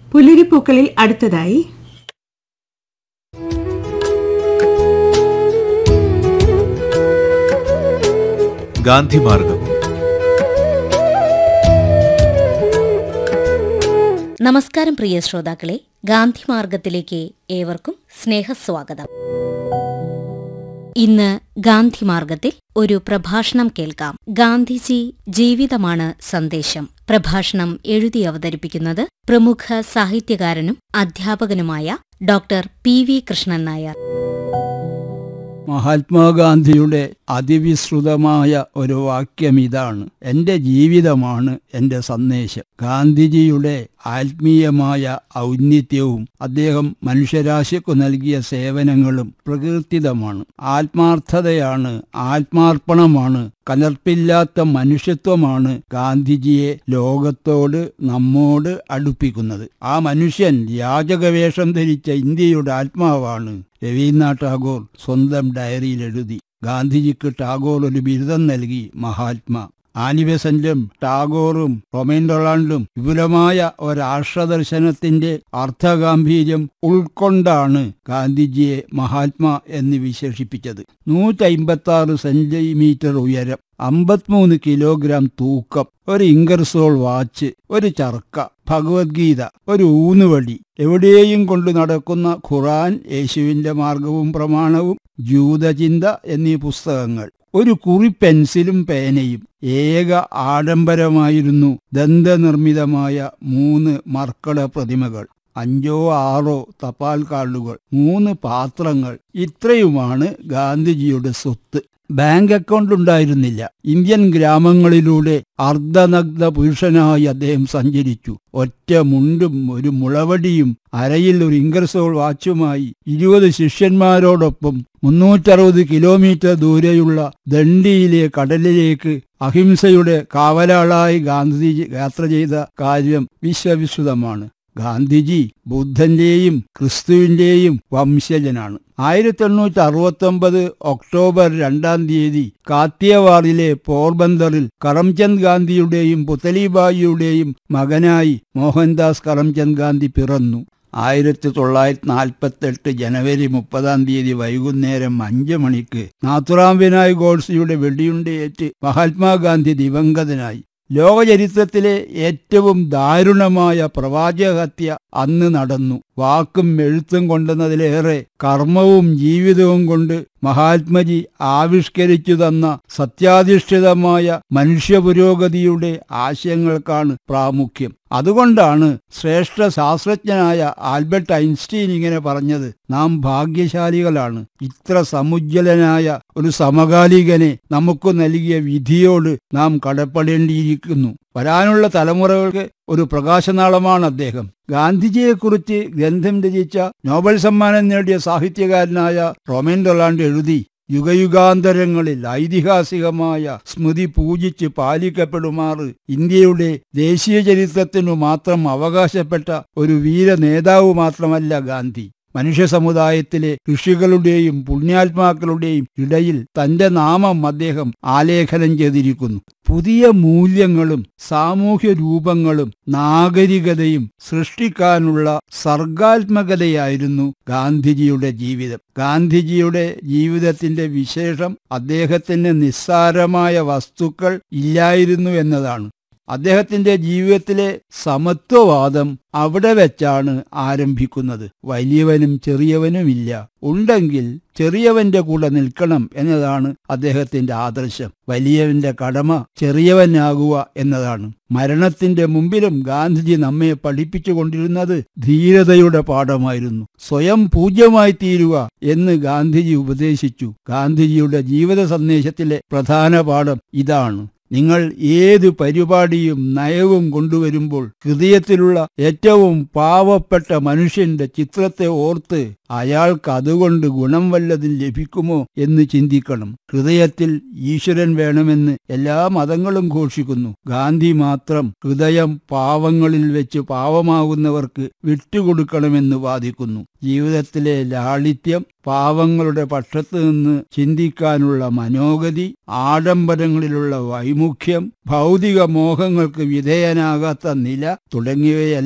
പുലരിപ്പൂക്കളിൽ അടുത്തതായി ഗാന്ധിമാർഗം നമസ്കാരം പ്രിയ ശ്രോതാക്കളെ ഗാന്ധി മാർഗത്തിലേക്ക് ഏവർക്കും സ്നേഹസ്വാഗതം ഇന്ന് ഗാന്ധി മാർഗത്തിൽ ഒരു പ്രഭാഷണം കേൾക്കാം ഗാന്ധിജി ജീവിതമാണ് സന്ദേശം പ്രഭാഷണം എഴുതി അവതരിപ്പിക്കുന്നത് പ്രമുഖ സാഹിത്യകാരനും അധ്യാപകനുമായ ഡോക്ടർ പി വി കൃഷ്ണൻ നായർ മഹാത്മാഗാന്ധിയുടെ അതിവിശ്രുതമായ ഒരു വാക്യം ഇതാണ് എൻ്റെ ജീവിതമാണ് എൻ്റെ സന്ദേശം ഗാന്ധിജിയുടെ ആത്മീയമായ ഔന്നിത്യവും അദ്ദേഹം മനുഷ്യരാശിക്കു നൽകിയ സേവനങ്ങളും പ്രകീർത്തിതമാണ് ആത്മാർത്ഥതയാണ് ആത്മാർപ്പണമാണ് കലർപ്പില്ലാത്ത മനുഷ്യത്വമാണ് ഗാന്ധിജിയെ ലോകത്തോട് നമ്മോട് അടുപ്പിക്കുന്നത് ആ മനുഷ്യൻ യാചകവേഷം ധരിച്ച ഇന്ത്യയുടെ ആത്മാവാണ് രവീന്ദ്രനാഥ് ടാഗോർ സ്വന്തം ഡയറിയിൽ എഴുതി ഗാന്ധിജിക്ക് ടാഗോർ ഒരു ബിരുദം നൽകി മഹാത്മാ ആനിബെസന്റും ടാഗോറും റൊമൈൻ ഡൊളാണ്ടും വിപുലമായ ഒരാഷ്ട്രദർശനത്തിന്റെ അർത്ഥഗാംഭീര്യം ഉൾക്കൊണ്ടാണ് ഗാന്ധിജിയെ മഹാത്മാ എന്ന് വിശേഷിപ്പിച്ചത് നൂറ്റമ്പത്തി ആറ് സെന്റിമീറ്റർ ഉയരം അമ്പത്തിമൂന്ന് കിലോഗ്രാം തൂക്കം ഒരു ഇംഗർസോൾ വാച്ച് ഒരു ചർക്ക ഭഗവത്ഗീത ഒരു ഊന്നുവടി എവിടെയും കൊണ്ടു നടക്കുന്ന ഖുറാൻ യേശുവിന്റെ മാർഗവും പ്രമാണവും ജൂതചിന്ത എന്നീ പുസ്തകങ്ങൾ ഒരു കുറി പെൻസിലും പേനയും ഏക ആഡംബരമായിരുന്നു ദന്തനിർമ്മിതമായ മൂന്ന് മർക്കട പ്രതിമകൾ അഞ്ചോ ആറോ തപാൽ കാർഡുകൾ മൂന്ന് പാത്രങ്ങൾ ഇത്രയുമാണ് ഗാന്ധിജിയുടെ സ്വത്ത് ബാങ്ക് അക്കൗണ്ട് ഉണ്ടായിരുന്നില്ല ഇന്ത്യൻ ഗ്രാമങ്ങളിലൂടെ അർദ്ധനഗ്ന പുരുഷനായി അദ്ദേഹം സഞ്ചരിച്ചു ഒറ്റ മുണ്ടും ഒരു മുളവടിയും അരയിൽ ഒരു ഇംഗർസോൾ വാച്ചുമായി ഇരുപത് ശിഷ്യന്മാരോടൊപ്പം മുന്നൂറ്ററുപത് കിലോമീറ്റർ ദൂരെയുള്ള ദണ്ഡിയിലെ കടലിലേക്ക് അഹിംസയുടെ കാവലാളായി ഗാന്ധിജി യാത്ര ചെയ്ത കാര്യം വിശ്വവിശ്രുതമാണ് ഗാന്ധിജി ബുദ്ധന്റെയും ക്രിസ്തുവിന്റെയും വംശജനാണ് ആയിരത്തി എണ്ണൂറ്റി അറുപത്തി ഒമ്പത് ഒക്ടോബർ രണ്ടാം തീയതി കാത്തിയവാറിലെ പോർബന്തറിൽ കറംചന്ദ് ഗാന്ധിയുടെയും പുത്തലിബായിയുടെയും മകനായി മോഹൻദാസ് കറംചന്ദ് ഗാന്ധി പിറന്നു ആയിരത്തി തൊള്ളായിരത്തി നാൽപ്പത്തെട്ട് ജനുവരി മുപ്പതാം തീയതി വൈകുന്നേരം അഞ്ച് മണിക്ക് നാത്തുറാം വിനായ് ഗോഡ്സെയുടെ വെടിയുണ്ടയേറ്റ് മഹാത്മാഗാന്ധി ദിവംഗതനായി ലോകചരിത്രത്തിലെ ഏറ്റവും ദാരുണമായ പ്രവാചകഹത്യ അന്ന് നടന്നു വാക്കും എഴുത്തും കൊണ്ടെന്നതിലേറെ കർമ്മവും ജീവിതവും കൊണ്ട് മഹാത്മജി ആവിഷ്കരിച്ചു തന്ന സത്യാധിഷ്ഠിതമായ മനുഷ്യപുരോഗതിയുടെ ആശയങ്ങൾക്കാണ് പ്രാമുഖ്യം അതുകൊണ്ടാണ് ശ്രേഷ്ഠ ശാസ്ത്രജ്ഞനായ ആൽബർട്ട് ഐൻസ്റ്റീൻ ഇങ്ങനെ പറഞ്ഞത് നാം ഭാഗ്യശാലികളാണ് ഇത്ര സമുജ്വലനായ ഒരു സമകാലികനെ നമുക്ക് നൽകിയ വിധിയോട് നാം കടപ്പെടേണ്ടിയിരിക്കുന്നു വരാനുള്ള തലമുറകൾക്ക് ഒരു പ്രകാശനാളമാണ് അദ്ദേഹം ഗാന്ധിജിയെക്കുറിച്ച് ഗ്രന്ഥം രചിച്ച നോബൽ സമ്മാനം നേടിയ സാഹിത്യകാരനായ റൊമൻ ഡൊലാണ്ട് എഴുതി യുഗയുഗാന്തരങ്ങളിൽ ഐതിഹാസികമായ സ്മൃതി പൂജിച്ച് പാലിക്കപ്പെടുമാറ് ഇന്ത്യയുടെ ദേശീയ ചരിത്രത്തിനു മാത്രം അവകാശപ്പെട്ട ഒരു വീര നേതാവ് മാത്രമല്ല ഗാന്ധി മനുഷ്യ സമുദായത്തിലെ ഋഷികളുടെയും പുണ്യാത്മാക്കളുടെയും ഇടയിൽ തന്റെ നാമം അദ്ദേഹം ആലേഖനം ചെയ്തിരിക്കുന്നു പുതിയ മൂല്യങ്ങളും സാമൂഹ്യ രൂപങ്ങളും നാഗരികതയും സൃഷ്ടിക്കാനുള്ള സർഗാത്മകതയായിരുന്നു ഗാന്ധിജിയുടെ ജീവിതം ഗാന്ധിജിയുടെ ജീവിതത്തിന്റെ വിശേഷം അദ്ദേഹത്തിന് നിസ്സാരമായ വസ്തുക്കൾ ഇല്ലായിരുന്നു എന്നതാണ് അദ്ദേഹത്തിന്റെ ജീവിതത്തിലെ സമത്വവാദം അവിടെ വെച്ചാണ് ആരംഭിക്കുന്നത് വലിയവനും ചെറിയവനുമില്ല ഉണ്ടെങ്കിൽ ചെറിയവന്റെ കൂടെ നിൽക്കണം എന്നതാണ് അദ്ദേഹത്തിന്റെ ആദർശം വലിയവന്റെ കടമ ചെറിയവനാകുക എന്നതാണ് മരണത്തിന്റെ മുമ്പിലും ഗാന്ധിജി നമ്മെ പഠിപ്പിച്ചുകൊണ്ടിരുന്നത് ധീരതയുടെ പാഠമായിരുന്നു സ്വയം പൂജ്യമായി തീരുക എന്ന് ഗാന്ധിജി ഉപദേശിച്ചു ഗാന്ധിജിയുടെ ജീവിത സന്ദേശത്തിലെ പ്രധാന പാഠം ഇതാണ് നിങ്ങൾ ഏത് പരിപാടിയും നയവും കൊണ്ടുവരുമ്പോൾ ഹൃദയത്തിലുള്ള ഏറ്റവും പാവപ്പെട്ട മനുഷ്യന്റെ ചിത്രത്തെ ഓർത്ത് അയാൾക്ക് അതുകൊണ്ട് ഗുണം വല്ലതും ലഭിക്കുമോ എന്ന് ചിന്തിക്കണം ഹൃദയത്തിൽ ഈശ്വരൻ വേണമെന്ന് എല്ലാ മതങ്ങളും ഘോഷിക്കുന്നു ഗാന്ധി മാത്രം ഹൃദയം പാവങ്ങളിൽ വെച്ച് പാവമാകുന്നവർക്ക് വിട്ടുകൊടുക്കണമെന്ന് വാദിക്കുന്നു ജീവിതത്തിലെ ലാളിത്യം പാവങ്ങളുടെ പക്ഷത്ത് നിന്ന് ചിന്തിക്കാനുള്ള മനോഗതി ആഡംബരങ്ങളിലുള്ള വൈമുഖ്യം ഭൗതിക മോഹങ്ങൾക്ക് വിധേയനാകാത്ത നില തുടങ്ങിയവയെല്ലാം